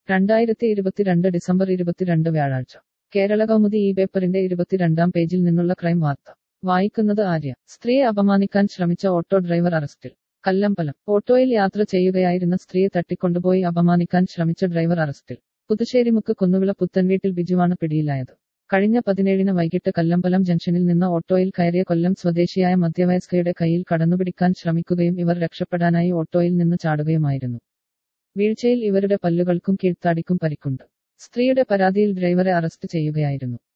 രണ്ടായിരത്തി ഇരുപത്തിരണ്ട് ഡിസംബർ ഇരുപത്തിരണ്ട് വ്യാഴാഴ്ച കേരള കൗമുദി ഈ പേപ്പറിന്റെ ഇരുപത്തിരണ്ടാം പേജിൽ നിന്നുള്ള ക്രൈം വാർത്ത വായിക്കുന്നത് ആര്യ സ്ത്രീയെ അപമാനിക്കാൻ ശ്രമിച്ച ഓട്ടോ ഡ്രൈവർ അറസ്റ്റിൽ കല്ലമ്പലം ഓട്ടോയിൽ യാത്ര ചെയ്യുകയായിരുന്ന സ്ത്രീയെ തട്ടിക്കൊണ്ടുപോയി അപമാനിക്കാൻ ശ്രമിച്ച ഡ്രൈവർ അറസ്റ്റിൽ പുതുശ്ശേരിമുക്ക് കുന്നുവിള പുത്തൻവീട്ടിൽ ബിജുവാണ് പിടിയിലായത് കഴിഞ്ഞ പതിനേഴിന് വൈകിട്ട് കല്ലമ്പലം ജംഗ്ഷനിൽ നിന്ന് ഓട്ടോയിൽ കയറിയ കൊല്ലം സ്വദേശിയായ മധ്യവയസ്കയുടെ കയ്യിൽ കടന്നുപിടിക്കാൻ ശ്രമിക്കുകയും ഇവർ രക്ഷപ്പെടാനായി ഓട്ടോയിൽ നിന്ന് ചാടുകയുമായിരുന്നു വീഴ്ചയിൽ ഇവരുടെ പല്ലുകൾക്കും കീഴ്ത്താടിക്കും പരിക്കുണ്ട് സ്ത്രീയുടെ പരാതിയിൽ ഡ്രൈവറെ അറസ്റ്റ് ചെയ്യുകയായിരുന്നു